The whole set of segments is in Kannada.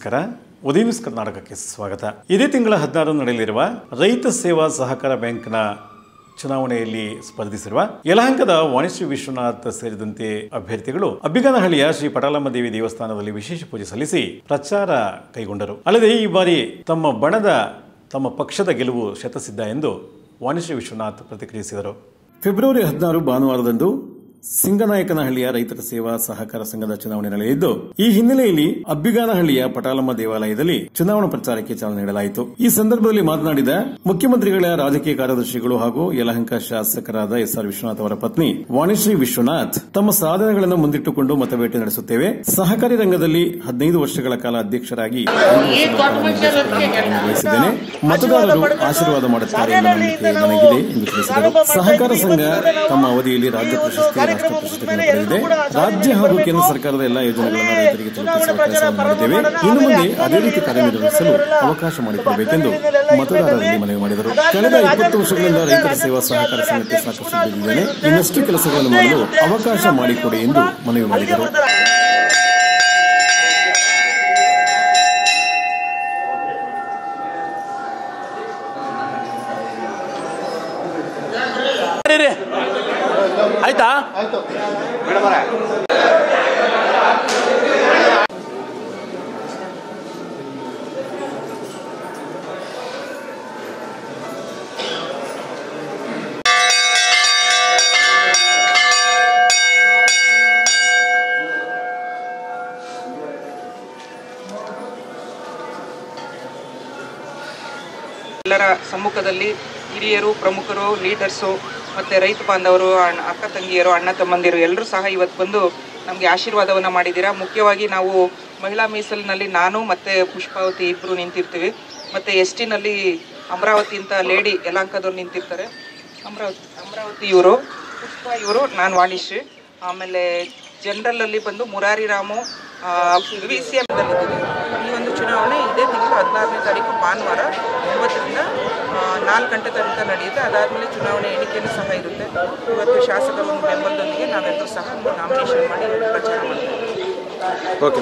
ನಮಸ್ಕಾರ ಉದಯ ನ್ಯೂಸ್ ಕರ್ನಾಟಕಕ್ಕೆ ಸ್ವಾಗತ ಇದೇ ತಿಂಗಳ ಹದಿನಾರು ನಡೆಯಲಿರುವ ರೈತ ಸೇವಾ ಸಹಕಾರ ಬ್ಯಾಂಕ್ನ ಚುನಾವಣೆಯಲ್ಲಿ ಸ್ಪರ್ಧಿಸಿರುವ ಯಲಹಂಕದ ವಾಣಿಶ್ರೀ ವಿಶ್ವನಾಥ್ ಸೇರಿದಂತೆ ಅಭ್ಯರ್ಥಿಗಳು ಅಬ್ಬಿಗನಹಳ್ಳಿಯ ಶ್ರೀ ಪಟಾಲಮ್ಮ ದೇವಿ ದೇವಸ್ಥಾನದಲ್ಲಿ ವಿಶೇಷ ಪೂಜೆ ಸಲ್ಲಿಸಿ ಪ್ರಚಾರ ಕೈಗೊಂಡರು ಅಲ್ಲದೆ ಈ ಬಾರಿ ತಮ್ಮ ಬಣದ ತಮ್ಮ ಪಕ್ಷದ ಗೆಲುವು ಶತಸಿದ್ಧ ಎಂದು ವಾಣಿಶ್ರೀ ವಿಶ್ವನಾಥ್ ಪ್ರತಿಕ್ರಿಯಿಸಿದರು ಫೆಬ್ರವರಿ ಹದಿನಾರು ಭಾನುವಾರದಂದು ಸಿಂಗನಾಯಕನಹಳ್ಳಿಯ ರೈತರ ಸೇವಾ ಸಹಕಾರ ಸಂಘದ ಚುನಾವಣೆ ನಡೆಯಲಿದ್ದು ಈ ಹಿನ್ನೆಲೆಯಲ್ಲಿ ಅಬ್ಬಿಗಾನಹಳ್ಳಿಯ ಪಟಾಲಮ್ಮ ದೇವಾಲಯದಲ್ಲಿ ಚುನಾವಣಾ ಪ್ರಚಾರಕ್ಕೆ ಚಾಲನೆ ನೀಡಲಾಯಿತು ಈ ಸಂದರ್ಭದಲ್ಲಿ ಮಾತನಾಡಿದ ಮುಖ್ಯಮಂತ್ರಿಗಳ ರಾಜಕೀಯ ಕಾರ್ಯದರ್ಶಿಗಳು ಹಾಗೂ ಯಲಹಂಕ ಶಾಸಕರಾದ ಎಸ್ ಆರ್ ವಿಶ್ವನಾಥ್ ಅವರ ಪತ್ನಿ ವಾಣಿಶ್ರೀ ವಿಶ್ವನಾಥ್ ತಮ್ಮ ಸಾಧನೆಗಳನ್ನು ಮುಂದಿಟ್ಟುಕೊಂಡು ಮತಬೇಟೆ ನಡೆಸುತ್ತೇವೆ ಸಹಕಾರಿ ರಂಗದಲ್ಲಿ ಹದಿನೈದು ವರ್ಷಗಳ ಕಾಲ ಅಧ್ಯಕ್ಷರಾಗಿ ಐದು ವರ್ಷಗಳ ಕಾಲ ನಿರ್ದೇಶಕರಾಗಿ ಕಾರ್ಯನಿರ್ವಹಿಸಿದ್ದೇನೆ ಮತದಾರರು ಆಶೀರ್ವಾದ ಮಾಡುತ್ತಾರೆ ಎಂಬ ನಂಬಿಕೆ ನನಗಿದೆ ಎಂದು ತಿಳಿಸಿದರು ಸಹಕಾರ ಸಂಘ ತಮ್ಮ ಅವಧಿಯಲ್ಲಿ ರಾಜ್ಯ ಪ್ರಶಸ್ತಿ ರಾಷ್ಟ್ರ ಪ್ರಶಸ್ತಿಗಳನ್ನು ಪಡೆದಿದೆ ರಾಜ್ಯ ಹಾಗೂ ಕೇಂದ್ರ ಸರ್ಕಾರದ ಎಲ್ಲಾ ಯೋಜನೆಗಳನ್ನು ರೈತರಿಗೆ ತಲುಪಿಸುವ ಕೆಲಸವನ್ನು ಮಾಡಿದ್ದೇವೆ ಇನ್ನು ಮುಂದೆ ಅದೇ ರೀತಿ ಕಾರ್ಯನಿರ್ವಹಿಸಲು ಅವಕಾಶ ಮಾಡಿಕೊಡಬೇಕೆಂದು ಮತದಾರರಲ್ಲಿ ಮನವಿ ಮಾಡಿದರು ಕಳೆದ ಇಪ್ಪತ್ತು ವರ್ಷಗಳಿಂದ ರೈತರ ಸೇವಾ ಸಹಕಾರ ಸಂಘಕ್ಕೆ ಸಾಕಷ್ಟು ದುಡಿದಿದ್ದೇನೆ ಇನ್ನಷ್ಟು ಕೆಲಸಗಳನ್ನು ಮಾಡಲು ಅವಕಾಶ ಮಾಡಿಕೊಡಿ ಎಂದು ಮನವಿ ಮಾಡಿದರು ರೀ ಆಯ್ತಾ ಎಲ್ಲರ ಸಮ್ಮುಖದಲ್ಲಿ ಹಿರಿಯರು ಪ್ರಮುಖರು ಲೀಡರ್ಸು ಮತ್ತು ರೈತ ಬಾಂಧವರು ಅಣ್ಣ ಅಕ್ಕ ತಂಗಿಯರು ಅಣ್ಣ ತಮ್ಮಂದಿರು ಎಲ್ಲರೂ ಸಹ ಇವತ್ತು ಬಂದು ನಮಗೆ ಆಶೀರ್ವಾದವನ್ನು ಮಾಡಿದ್ದೀರಾ ಮುಖ್ಯವಾಗಿ ನಾವು ಮಹಿಳಾ ಮೀಸಲಿನಲ್ಲಿ ನಾನು ಮತ್ತು ಪುಷ್ಪಾವತಿ ಇಬ್ಬರು ನಿಂತಿರ್ತೀವಿ ಮತ್ತು ಎಸ್ ಟಿನಲ್ಲಿ ಅಮರಾವತಿ ಅಂತ ಲೇಡಿ ಯಲಾಂಕದವ್ರು ನಿಂತಿರ್ತಾರೆ ಅಮರಾವತಿ ಅಮರಾವತಿ ಇವರು ಪುಷ್ಪ ಇವರು ನಾನು ವಾಣಿಶ್ರೀ ಆಮೇಲೆ ಜನರಲಲ್ಲಿ ಬಂದು ಮುರಾರಿ ರಾಮು ವಿ ಸಿ ಎಮ್ದಲ್ಲಿದ್ದೀವಿ ಈ ಒಂದು ಚುನಾವಣೆ ಇದೇ ತಿಂಗಳು ಹದಿನಾರನೇ ತಾರೀಕು ಭಾನುವಾರ ಒಂಬತ್ತರಿಂದ ಆ, ನಾಲ್ಕು ಗಂಟೆ ತನಕ ನಡೆಯುತ್ತೆ ಅದಾದಮೇಲೆ ಚುನಾವಣೆ ಎಣಿಕೆಯೂ ಸಹ ಇರುತ್ತೆ ಇವತ್ತು ಶಾಸಕರ ಒಂದು ಬೆಂಬಲದೊಂದಿಗೆ ನಾವೆಲ್ಲರೂ ಸಹ ನಾಮಿನೇಷನ್ ಮಾಡಿ ಪ್ರಚಾರ ಮಾಡ್ತೀವಿ ಓಕೆ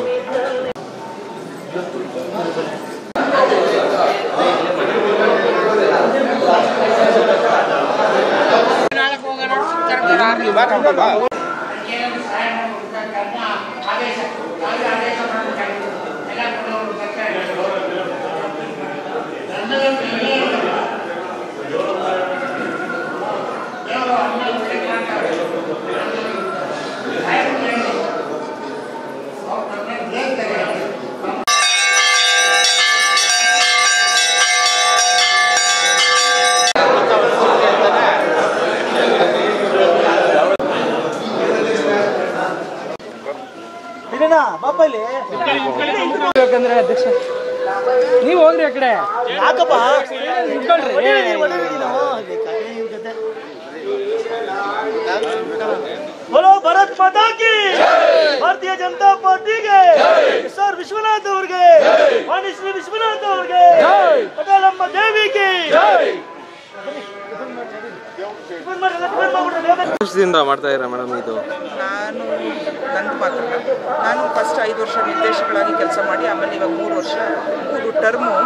ನೀವು ಹೋಗ್ರಿ ಆ ಕಡೆ ಯಾಕಪ್ಪ ನಿಂತ್ಕೊಳ್ರಿ बोलो भारत माता की ಭಾರತೀಯ ಜನತಾ ಪಾರ್ಟಿಗೆ ಸರ್ ವಿಶ್ವನಾಥ್ ಅವ್ರಿಗೆ ವಾಣಿಶ್ರೀ ವಿಶ್ವನಾಥ್ ಅವ್ರಿಗೆ ಪಟೇಲಮ್ಮ ದೇವಿಗೆ ಟಿಫನ್ ಮಾಡಿ, ಎಲ್ಲ ಟಿಫನ್ ಮಾಡ್ಬಿಡ್ರಿ. ವರ್ಷದಿಂದ ಮಾಡ್ತಾ ಇದ್ದೀರಾ ಮೇಡಮ್ ಇದು ನಾನು ನಂದು ಮಾತ್ರ ನಾನು ಫಸ್ಟ್ ಐದು ವರ್ಷ ನಿರ್ದೇಶಕರಾಗಿ ಕೆಲಸ ಮಾಡಿ ಆಮೇಲೆ ಇವಾಗ ಮೂರು ವರ್ಷ ಮೂರು ಟರ್ಮು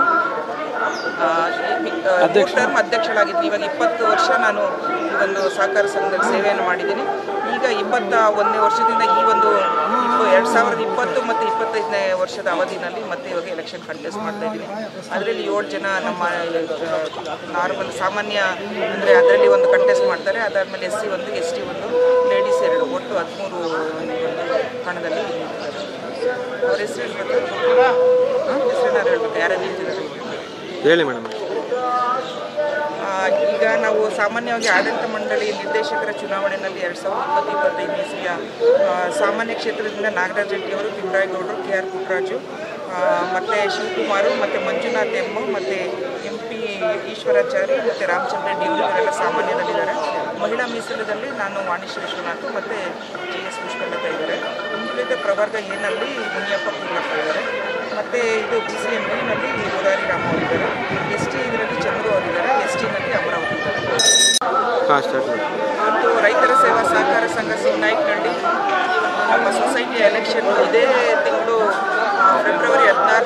ಮೂರು ಟರ್ಮ್ ಅಧ್ಯಕ್ಷಳಾಗಿದ್ದೀನಿ ಇವಾಗ ಇಪ್ಪತ್ತು ವರ್ಷ ನಾನು ಈ ಒಂದು ಸಹಕಾರ ಸಂಘದಲ್ಲಿ ಸೇವೆಯನ್ನು ಮಾಡಿದ್ದೀನಿ ಈಗ ಇಪ್ಪತ್ತ ಒಂದನೇ ವರ್ಷದಿಂದ ಈ ಒಂದು ಎರಡು ಸಾವಿರದ ಇಪ್ಪತ್ತು ಮತ್ತು ಇಪ್ಪತ್ತೈದನೇ ವರ್ಷದ ಅವಧಿನಲ್ಲಿ ಮತ್ತೆ ಇವಾಗ ಎಲೆಕ್ಷನ್ ಕಂಟೆಸ್ಟ್ ಮಾಡ್ತಾ ಇದ್ದೀನಿ ಅದರಲ್ಲಿ ಏಳು ಜನ ನಮ್ಮ ನಾರ್ಮಲ್ ಸಾಮಾನ್ಯ ಅಂದರೆ ಅದರಲ್ಲಿ ಒಂದು ಕಂಟೆಸ್ಟ್ ಮಾಡ್ತಾರೆ ಅದಾದಮೇಲೆ ಎಸ್ ಸಿ ಒಂದು ಎಸ್ ಟಿ ಒಂದು ಲೇಡೀಸ್ ಎರಡು ಒಟ್ಟು ಹದಿಮೂರು ಕಣದಲ್ಲಿ ನಿಂತಿದ್ದಾರೆ ಅವ್ರ ಹೆಸರು ಹೇಳ್ಬೇಕು ಹಾಂ ಹೆಸರೇನಾರು ಹೇಳ್ಬೇಕು ಯಾರು ನಿಂತಿದ್ದಾರೆ ಹೇಳಿ ಮೇಡಮ್ ಆ, ಈಗ ನಾವು ಸಾಮಾನ್ಯವಾಗಿ ಆಡಳಿತ ಮಂಡಳಿ ನಿರ್ದೇಶಕರ ಚುನಾವಣೆಯಲ್ಲಿ ಎರಡು ಸಾವಿರದ ಇಪ್ಪತ್ತು ಇಪ್ಪತ್ತೈದು ಇಸ್ವಿಯ ಆ, ಸಾಮಾನ್ಯ ಕ್ಷೇತ್ರದಿಂದ ನಾಗರಾಜ್ ರೆಡ್ಡಿ ಅವರು ತಿಮ್ಮರಾಯಗೌಡರು ಕೆ ಆರ್ ಪುಟ್ಟರಾಜು ಮತ್ತು ಶಿವಕುಮಾರು ಮತ್ತು ಮಂಜುನಾಥ್ ಎಮ್ಮು ಮತ್ತು ಎಂ ಪಿ ಈಶ್ವರಾಚಾರ್ಯ ಮತ್ತು ರಾಮಚಂದ್ರ ರೆಡ್ಡಿ ಅವರು ಇವರೆಲ್ಲ ಸಾಮಾನ್ಯದಲ್ಲಿದ್ದಾರೆ ಮಹಿಳಾ ಮೀಸಲದಲ್ಲಿ ನಾನು ವಾಣಿಶ್ರೀ ವಿಶ್ವನಾಥ್ ಮತ್ತು ಜಿ ಎಸ್ ಪುಷ್ಪಲತಾ ಇದ್ದಾರೆ ಹಿಂದುಳಿದ ಪ್ರವರ್ಗ ಏನಲ್ಲಿ ಮುನಿಯಪ್ಪ ಪೂರ್ಣಪ್ಪ ಇದ್ದಾರೆ ಮತ್ತು ಇದು ಬಿ ಸಿ ಎಂ ನಲ್ಲಿ ಮುರಾರಿ ರಾಮ ಅವರಿದ್ದಾರೆ ಎಸ್ ಟಿ ಇದರಲ್ಲಿ ಚಂದ್ರು ಅವರಿದ್ದಾರೆ ಎಸ್ ಟಿನಲ್ಲಿ ಅಮರಾವತಿ ಇದ್ದಾರೆ ಹಾಂ ಸ್ಟಾರ್ಟ್ ಮಾಡಿ ಮತ್ತು ರೈತರ ಸೇವಾ ಸಹಕಾರ ಸಂಘ ಸಿಂಗ್ನಾಯ್ಕ್ನಲ್ಲಿ ನಮ್ಮ ಸೊಸೈಟಿಯ ಎಲೆಕ್ಷನ್ ಇದೇ ತಿಂಗಳು ಆ, ಫೆಬ್ರವರಿ ಹದಿನಾರನೇ ತಾರೀಕು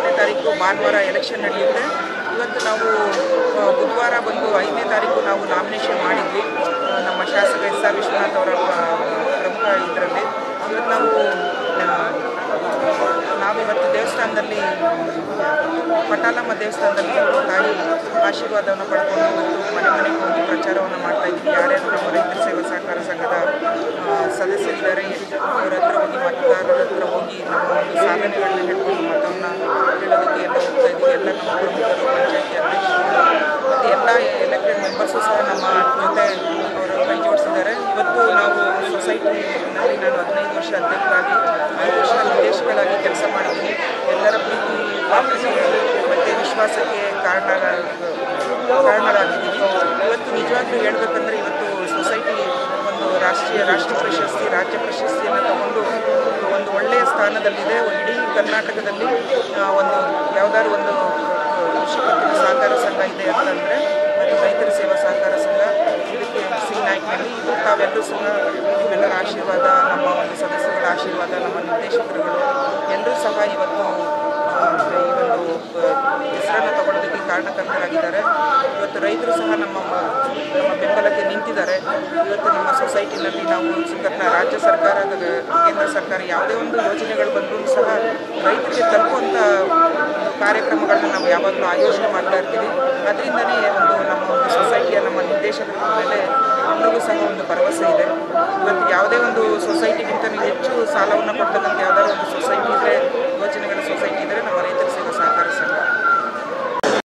ಇವತ್ತು ಭಾನುವಾರ ಎಲೆಕ್ಷನ್ ನಡೆಯುತ್ತೆ ಇವತ್ತು ನಾವು ಆ, ಬುಧವಾರ ಬಂದು ಐದನೇ ತಾರೀಕು ನಾವು ನಾಮಿನೇಷನ್ ಮಾಡಿದ್ವಿ ಆ, ನಮ್ಮ ಶಾಸಕ ಎಸ್ ಆರ್ ವಿಶ್ವನಾಥ್ ಅವರ ಆ, ಪ್ರಮುಖ ಇದರಲ್ಲಿ ಇವತ್ತು ನಾವು ಆ, ನಾವಿವತ್ತು ದೇವಸ್ಥಾನದಲ್ಲಿ ಪಟಾಲಮ್ಮ ದೇವಸ್ಥಾನದಲ್ಲಿ ತಾಯಿ ಆಶೀರ್ವಾದವನ್ನು ಪಡ್ಕೊಂಡು ಇವತ್ತು ಮನೆ ಮನೆಗೆ ಹೋಗಿ ಪ್ರಚಾರವನ್ನು ಮಾಡ್ತಾ ಇದ್ವಿ ಯಾರ್ಯಾರು ನಮ್ಮ ರೈತರ ಸೇವಾ ಸಹಕಾರ ಸಂಘದ ಆ, ಸದಸ್ಯರಿದ್ದಾರೆ ಅವರ ಹತ್ರ ಹೋಗಿ ಮತದಾರರ ಹತ್ರ ಹೋಗಿ ನಮ್ಮ ಒಂದು ಸಾಧನೆಗಳನ್ನ ಹೇಳ್ಕೊಂಡು ಮತವನ್ನು ಹೇಳೋದಕ್ಕೆ ಎಲ್ಲ ಹೋಗ್ತಾ ಇದ್ವಿ ಎಲ್ಲ ನಮ್ಮ ಪ್ರಮುಖರು ಪಂಚಾಯತಿ ಅಧ್ಯಕ್ಷರು ಮತ್ತು ಎಲ್ಲ ಎಲೆಕ್ಟೆಡ್ ಮೆಂಬರ್ಸು ಸಹ ನಮ್ಮ ಜೊತೆ ಅವರು ಕೈ ಜೋಡಿಸಿದ್ದಾರೆ ಇವತ್ತು ನಾವು ಸೊಸೈಟಿನಲ್ಲಿ ನಾನು ಹದಿನೈದು ವರ್ಷ ಅಧ್ಯಕ್ಷರಾಗಿ ಐದು ವರ್ಷ ನಿರ್ದೇಶಕರಾಗಿ ಕೆಲಸ ಮಾಡಿದ್ದೀನಿ ಎಲ್ಲರ ಪ್ರೀತಿ ಪಾತ್ರಕ್ಕೆ ಮತ್ತು ವಿಶ್ವಾಸಕ್ಕೆ ಕಾರಣ ಕಾರಣರಾಗಿದ್ದೀನಿ ಇವತ್ತು ನಿಜವಾಗ್ಲೂ ಹೇಳ್ಬೇಕಂದ್ರೆ ಇವತ್ತು ಸೊಸೈಟಿ ಒಂದು ರಾಷ್ಟ್ರೀಯ ರಾಷ್ಟ್ರ ಪ್ರಶಸ್ತಿ ರಾಜ್ಯ ಪ್ರಶಸ್ತಿಯನ್ನು ತಗೊಂಡು ಒಂದು ಒಳ್ಳೆಯ ಸ್ಥಾನದಲ್ಲಿದೆ ಇಡೀ ಕರ್ನಾಟಕದಲ್ಲಿ ಆ, ಒಂದು ಯಾವುದಾದ್ರು ಒಂದು ಕೃಷಿ ಪತ್ತಿನ ಸಹಕಾರ ಸಂಘ ಇದೆ ಅಂತಂದರೆ ಅದು ರೈತರ ಸೇವಾ ಸಹಕಾರ ಸಂಘ ಇದಕ್ಕೆ ಸಿ ನಾಯ್ಕನಲ್ಲಿ ಇದು ತಾವೆಲ್ಲರೂ ಸಹ ನೀವೆಲ್ಲರ ಆಶೀರ್ವಾದ ನಮ್ಮ ಒಂದು ಸದಸ್ಯಗಳ ಆಶೀರ್ವಾದ ನಮ್ಮ ನಿರ್ದೇಶಕರುಗಳು ಎಲ್ಲರೂ ಸಹ ಇವತ್ತು ಆ, ಈ ಒಂದು ಹೆಸರನ್ನು ತಗೊಳ್ಳೋದಕ್ಕೆ ಕಾರಣಕರ್ತರಾಗಿದ್ದಾರೆ ಇವತ್ತು ರೈತರು ಸಹ ನಮ್ಮ ನಮ್ಮ ಬೆಂಬಲಕ್ಕೆ ನಿಂತಿದ್ದಾರೆ ಇವತ್ತು ನಮ್ಮ ಸೊಸೈಟಿನಲ್ಲಿ ನಾವು ಕರ್ನ ರಾಜ್ಯ ಸರ್ಕಾರದ ಕೇಂದ್ರ ಸರ್ಕಾರ ಯಾವುದೇ ಒಂದು ಯೋಜನೆಗಳು ಬಂದರೂ ಸಹ ರೈತರಿಗೆ ತಲುಪುವಂಥ ಒಂದು ಕಾರ್ಯಕ್ರಮಗಳನ್ನ ನಾವು ಯಾವಾಗಲೂ ಆಯೋಜನೆ ಮಾಡ್ತಾ ಇರ್ತೀವಿ ಅದರಿಂದನೇ ಒಂದು ನಮ್ಮ ಒಂದು ಸೊಸೈಟಿಯ ನಮ್ಮ ನಿರ್ದೇಶಕರ ಮೇಲೆ ಎಲ್ಲರಿಗೂ ಸಹ ಒಂದು ಭರವಸೆ ಇದೆ ಇವತ್ತು ಯಾವುದೇ ಒಂದು ಸೊಸೈಟಿಗಿಂತ ಹೆಚ್ಚು ಸಾಲವನ್ನು ಕೊಡ್ತಕ್ಕಂಥ ಯಾವುದಾದ್ರು ಒಂದು ಸೊಸೈಟಿ ಇದ್ದರೆ